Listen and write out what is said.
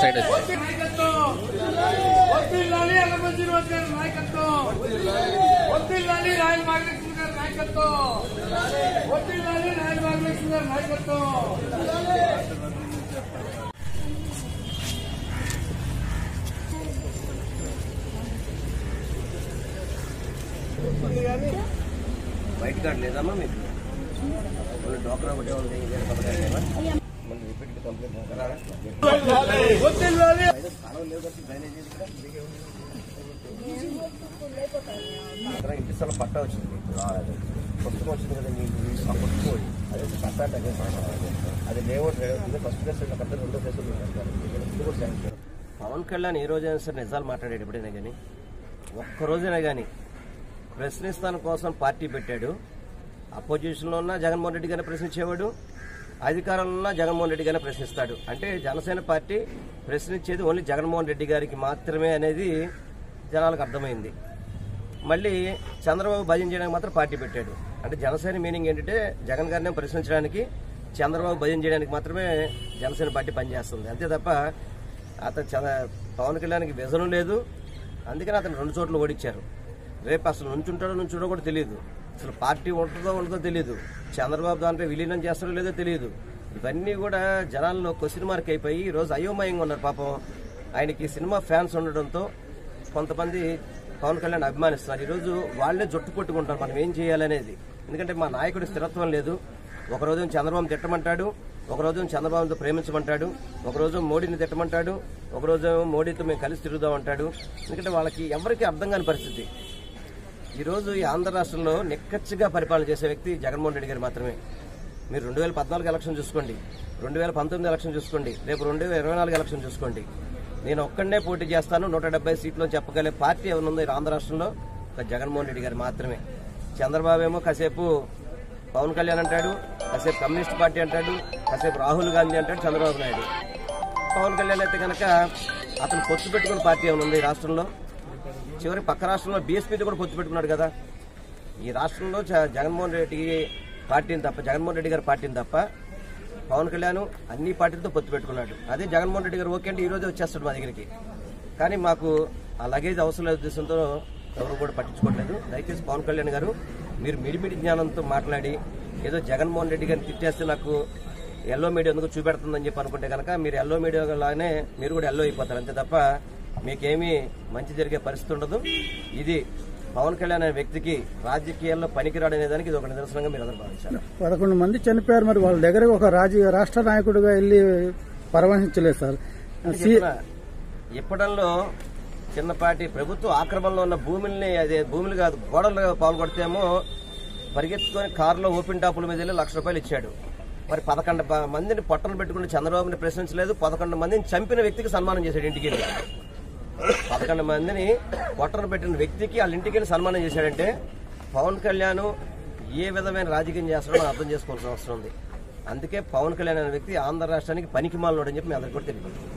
Side వచ్చి నాయకత్వం వద్దిల్లాలి అన్నపంచరాజు గారి నాయకత్వం వద్దిల్లాలి రాయల నాగలక్ష్మి గారి నాయకత్వం వద్దిల్లాలి రాయల నాగలక్ష్మి గారి నాయకత్వం వైట్ కార్డ్ లేదమ్మా మీకు కొన్ని డోక్రా ఒకటే ఉంది వేరే కంప్లైంట్ లేవా మళ్ళీ రిపీట్ కంప్లైంట్ కదా వద్దిల్లాలి కాలం లేవు కదా డ్రైనేజ్ ఇది కూడా అక్కడ ఇంటి స్థలం పట్టా వచ్చింది మీకు ఆ, అదే. పుస్తకం వచ్చింది కదా మీకు ఆ పుస్తకం ఉంది. అదే పట్టా అంటే అదే అది లేఅవుట్ అవుతుంది ఫస్ట్ ప్లేస్ కట్ట రెండో ప్లేస్ ఇది కూడా శాంక్షన్ పవన్ కళ్యాణ్ ఏ రోజైనా సరే నిజాలు మాట్లాడాడు ఎప్పుడైనా కానీ ఒక్క రోజైనా కానీ ప్రశ్నిస్తాను కోసం పార్టీ పెట్టాడు అపోజిషన్లో ఉన్న జగన్మోహన్ రెడ్డి గారిని ప్రశ్నించేవాడు అధికారంలో ఉన్న జగన్మోహన్ రెడ్డి గారిని ప్రశ్నిస్తాడు అంటే జనసేన పార్టీ ప్రశ్నించేది ఓన్లీ జగన్మోహన్ రెడ్డి గారికి మాత్రమే అనేది జనాలకు అర్థమైంది మళ్ళీ చంద్రబాబు భజన చేయడానికి మాత్రం పార్టీ పెట్టాడు అంటే జనసేన మీనింగ్ ఏంటంటే జగన్ గారిని ప్రశ్నించడానికి చంద్రబాబు భజన చేయడానికి మాత్రమే జనసేన పార్టీ పనిచేస్తుంది అంతే తప్ప అతను చంద్ర- పవన్ కళ్యాణ్కి విజనం లేదు అందుకని అతను రెండు చోట్ల ఓడించారు రేపు అసలు నుంచుంటాడో నుంచుంటో కూడా తెలియదు అసలు పార్టీ ఉంటుందో ఉండదో తెలియదు చంద్రబాబు దాంట్లో విలీనం చేస్తారో లేదో తెలియదు ఇవన్నీ కూడా జనాల్లో క్వశ్చన్ మార్క్ అయిపోయి ఈ రోజు అయోమయంగా ఉన్నారు పాపం ఆయనకి సినిమా ఫ్యాన్స్ ఉండడంతో కొంతమంది పవన్ కళ్యాణ్ అభిమానిస్తున్నారు ఈరోజు వాళ్ళే జుట్టు కొట్టుకుంటారు మనం ఏం చేయాలనేది ఎందుకంటే మా నాయకుడి స్థిరత్వం లేదు ఒకరోజు చంద్రబాబు తిట్టమంటాడు ఒకరోజు చంద్రబాబుతో ప్రేమించమంటాడు ఒకరోజు మోడీని తిట్టమంటాడు ఒకరోజు మోడీతో మేము కలిసి తిరుగుదాం అంటాడు ఎందుకంటే వాళ్ళకి ఎవరికి అర్థం కాని పరిస్థితి ఈరోజు ఈ ఆంధ్ర రాష్ట్రంలో నిక్కచ్చిగా పరిపాలన చేసే వ్యక్తి జగన్మోహన్ రెడ్డి గారు మాత్రమే మీరు రెండు వేల పద్నాలుగు ఎలక్షన్ చూసుకోండి రెండు వేల పంతొమ్మిది ఎలక్షన్ చూసుకోండి రేపు రెండు వేల ఇరవై నాలుగు ఎలక్షన్ చూసుకోండి నేను ఒక్కడే పోటీ చేస్తాను నూట డెబ్బై సీట్లో చెప్పగలే పార్టీ ఎవరు ఉందో ఈ ఆంధ్ర రాష్ట్రంలో ఒక జగన్మోహన్ రెడ్డి గారు మాత్రమే చంద్రబాబు ఏమో కాసేపు పవన్ కళ్యాణ్ అంటాడు కాసేపు కమ్యూనిస్ట్ పార్టీ అంటాడు కాసేపు రాహుల్ గాంధీ అంటాడు చంద్రబాబు నాయుడు పవన్ కళ్యాణ్ అయితే కనుక అతను పొత్తు పెట్టుకున్న పార్టీ ఏమైనా ఉంది ఈ రాష్ట్రంలో చివరి పక్క రాష్ట్రంలో బీఎస్పీతో కూడా పొత్తు పెట్టుకున్నాడు కదా ఈ రాష్ట్రంలో జ- జగన్మోహన్ రెడ్డి పార్టీని తప్ప జగన్మోహన్ రెడ్డి గారి పార్టీని తప్ప పవన్ కళ్యాణ్ అన్ని పార్టీలతో పొత్తు పెట్టుకున్నాడు అదే జగన్మోహన్ రెడ్డి గారు ఓకే అంటే ఈ రోజే వచ్చేస్తాడు మా దగ్గరికి కానీ మాకు ఆ లగేజ్ అవసరం లేదు ఉద్దేశంతో ఎవరు కూడా పట్టించుకోవట్లేదు దయచేసి పవన్ కళ్యాణ్ గారు మీరు మిడిమిడి జ్ఞానంతో మాట్లాడి ఏదో జగన్మోహన్ రెడ్డి గారిని తిట్టేస్తే నాకు ఎల్లో మీడియా ఎందుకు చూపెడుతుందని చెప్పి అనుకుంటే కనుక మీరు ఎల్లో మీడియా లాగానే మీరు కూడా ఎల్లో అయిపోతారు అంతే తప్ప మీకేమీ మంచి జరిగే పరిస్థితి ఉండదు ఇది పవన్ కళ్యాణ్ అనే వ్యక్తికి రాజకీయాల్లో పనికిరాడు అనే దానికి ఇది ఒక నిదర్శనంగా మీరు అందరూ భావించారు పదకొండు మంది చనిపోయారు మరి వాళ్ళ దగ్గర ఒక రాజకీయ రాష్ట్ర నాయకుడిగా వెళ్ళి పరామర్శించలేదు సార్ సి- చెప్తున్నా, ఇప్పటంలో చిన్నపాటి ప్రభుత్వ ఆక్రమణలో ఉన్న భూముల్ని అదే భూములు కాదు గోడలు పాల్గొడితేమో పరిగెత్తుకొని కారులో ఓపెన్ టాపుల మీద వెళ్ళి లక్ష రూపాయలు ఇచ్చాడు మరి పదకొండు ప- మందిని పొట్టలు పెట్టుకుని చంద్రబాబుని ప్రశ్నించలేదు పదకొండు మందిని చంపిన వ్యక్తికి సన్మానం చేశాడు ఇంటికి వెళ్ళి పదకొండు మందిని పొట్టలు పెట్టిన వ్యక్తికి వాళ్ళ ఇంటికి వెళ్ళి సన్మానం చేశాడంటే పవన్ కళ్యాణ్ ఏ విధమైన రాజకీయం చేస్తాడో మనం అర్థం చేసుకోవాల్సిన అవసరం ఉంది అందుకే పవన్ కళ్యాణ్ అనే వ్యక్తి ఆంధ్ర రాష్ట్రానికి పనికి మాలనోడని చెప్పి మీ అందరికీ కూడా తెలియదు